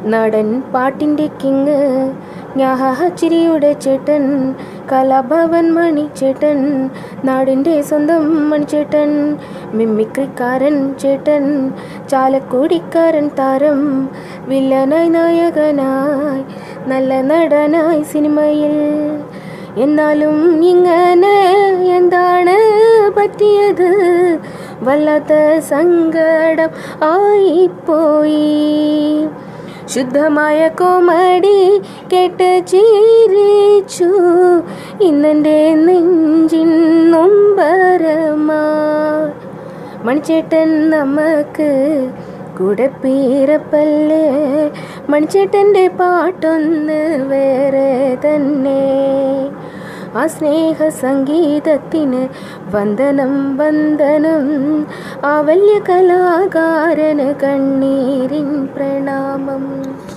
നാടൻ പാട്ടിൻ്റെ കിങ് ഞാഹച്ചിരിയുടെ ചേട്ടൻ കലാഭവൻ മണിച്ചേട്ടൻ നാടിൻ്റെ സ്വന്തം മണിച്ചേട്ടൻ മിമിക്രിക്കാരൻ ചേട്ടൻ ചാലക്കുടിക്കാരൻ താരം വില്ലനായി നായകനായി നല്ല നടനായി സിനിമയിൽ എന്നാലും ഇങ്ങനെ എന്താണ് പറ്റിയത് വല്ലാത്ത സങ്കടം ആയിപ്പോയി ശുദ്ധമായ കോമഡി കേട്ട് ചിരിച്ചു ഇന്നെൻ്റെ നെഞ്ചിൻ നൊമ്പരമാ മണിച്ചേട്ടൻ നമുക്ക് കൂടെ പീരപ്പല്ലേ മണിച്ചേട്ടൻ്റെ പാട്ടൊന്ന് വേറെ തന്നെ ആ സ്നേഹ സംഗീതത്തിന് വന്ദനം വന്ദനം ആ വലിയ കലാകാരന് കണ്ണീരിൻ പ്രണാമം